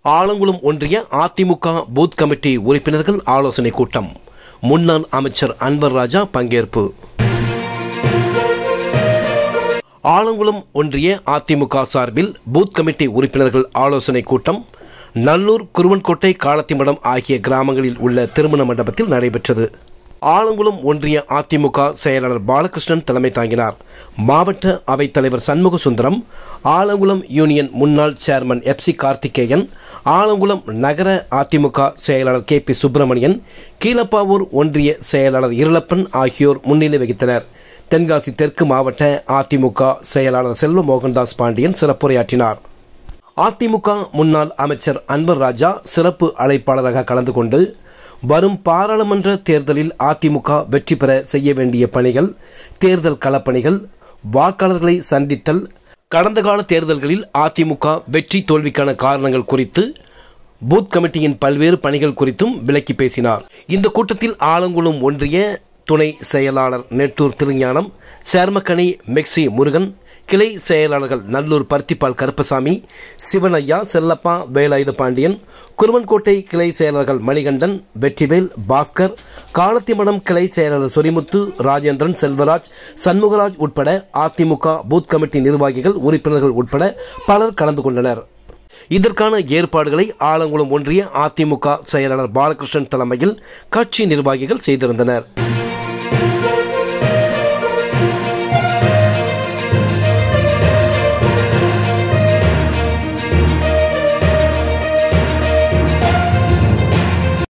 ஆலங்குளம் ஒன்றிய AIADMK booth committee உறுப்பினர்கள் ஆலோசனை கூட்டம் முன்னாள் அமைச்சர் அன்வர் ராஜா பங்கேற்பு ஆலங்குளம் ஒன்றிய அதிமுக சார்பில் பூத் கமிட்டி உறுப்பினர்கள் ஆலோசனை கூட்டம் நல்லூர் குருவன்கோட்டை காலத்திமடம் ஆகிய கிராமங்களில் உள்ள திருமண மண்டபத்தில் நடைபெற்றது ஆலங்குளம் ஒன்றிய அதிமுக செயலாளர் பாலகிருஷ்ணன் தலைமை தாங்கினார் மாவட்ட அவைத்தலைவர் சண்முக சுந்தரம் ஆலங்குளம் யூனியன் முன்னாள் சேர்மன் எப்சி கார்த்திகேயன் ஆலங்குளம் நகர அதிமுக செயலாளர் கே பி சுப்பிரமணியன் கீழப்பாவூர் ஒன்றிய செயலாளர் இருளப்பன் ஆகியோர் முன்னிலை வகித்தனர் தென்காசி தெற்கு மாவட்ட அதிமுக செயலாளர் செல்வ மோகன்தாஸ் பாண்டியன் சிறப்புரையாற்றினார் அதிமுக முன்னாள் அமைச்சர் அன்வர் ராஜா சிறப்பு அழைப்பாளராக கலந்து கொண்டு வரும் பாராளுமன்ற தேர்தலில் அதிமுக வெற்றி பெற செய்ய வேண்டிய பணிகள் தேர்தல் களப்பணிகள் வாக்காளர்களை சந்தித்தல் கடந்த கால தேர்தல்களில் அதிமுக வெற்றி தோல்விக்கான காரணங்கள் குறித்து பூத் கமிட்டியின் பல்வேறு பணிகள் குறித்தும் விளக்கி பேசினார் இந்த கூட்டத்தில் ஆலங்குளம் ஒன்றிய துணை செயலாளர் நெட்டூர் திருஞானம் சேர்மக்கணி மெக்சி முருகன் கிளை செயலாளர்கள் நல்லூர் பருத்திப்பால் கருப்பசாமி சிவனையா செல்லப்பா வேலாயுத பாண்டியன் குருவன்கோட்டை கிளை செயலாளர்கள் மணிகண்டன் வெற்றிவேல் பாஸ்கர் காலத்திமடம் கிளை செயலாளர் சொரிமுத்து ராஜேந்திரன் செல்வராஜ் சண்முகராஜ் உட்பட அதிமுக பூத் கமிட்டி நிர்வாகிகள் உறுப்பினர்கள் உட்பட பலர் கலந்து கொண்டனர் இதற்கான ஏற்பாடுகளை ஆலங்குளம் ஒன்றிய அதிமுக செயலாளர் பாலகிருஷ்ணன் தலைமையில் கட்சி நிர்வாகிகள் செய்திருந்தனர்